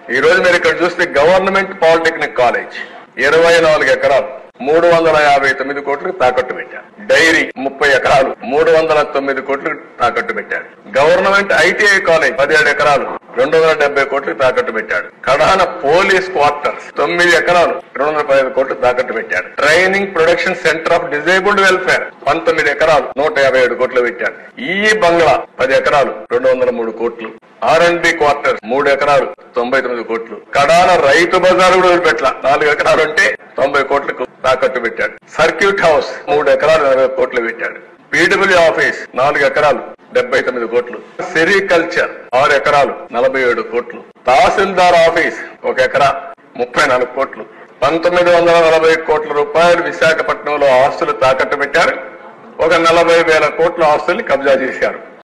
ఈ రోజు మీరు ఇక్కడ చూస్తే గవర్నమెంట్ పాలిటెక్నిక్ కాలేజ్ ఇరవై నాలుగు ఎకరాలు మూడు వందల యాభై తొమ్మిది కోట్లు తాకట్టు పెట్టారు డైరీ ముప్పై ఎకరాలు మూడు వందల తొమ్మిది కోట్లు తాకట్టు పెట్టాడు గవర్నమెంట్ ఐటీఐ కాలేజ్ పదిహేడు ఎకరాలు రెండు వందల డెబ్బై కోట్లు తాకట్టు పెట్టాడు కడాన పోలీస్ క్వార్టర్స్ తొమ్మిది ఎకరాలు రెండు వందల పదిహేను కోట్లు తాకట్టు పెట్టాడు training production centre of disabled welfare పంతొమ్మిది ఎకరాలు నూట యాభై ఏడు కోట్లు పెట్టాడు ఈ బంగ్లా పది ఎకరాలు రెండు వందల మూడు కోట్లు ఆర్ అండ్ బి క్వార్టర్స్ మూడు ఎకరాలు తొంభై తొమ్మిది కోట్లు కడాన రైతు బజార్ కూడా వదిలిపెట్ల నాలుగు ఎకరాలు అంటే తొంభై కోట్లకు తాకట్టు పెట్టాడు సర్క్యూట్ హౌస్ మూడు ఎకరాలు నలభై కోట్లు పెట్టాడు పీడబ్ల్యూ ఆఫీస్ నాలుగు ఎకరాలు డెబ్బై తొమ్మిది కోట్లు సెరికల్చర్ ఆరు ఎకరాలు నలభై ఏడు కోట్లు తహసీల్దార్ ఆఫీస్ ఒక ఎకరా ముప్పై నాలుగు కోట్లు పంతొమ్మిది వందల నలభై కోట్ల రూపాయలు విశాఖపట్నంలో ఆస్తులు తాకట్టు పెట్టారు ఒక నలభై వేల కోట్ల ఆస్తుల్ని కబ్జా చేశారు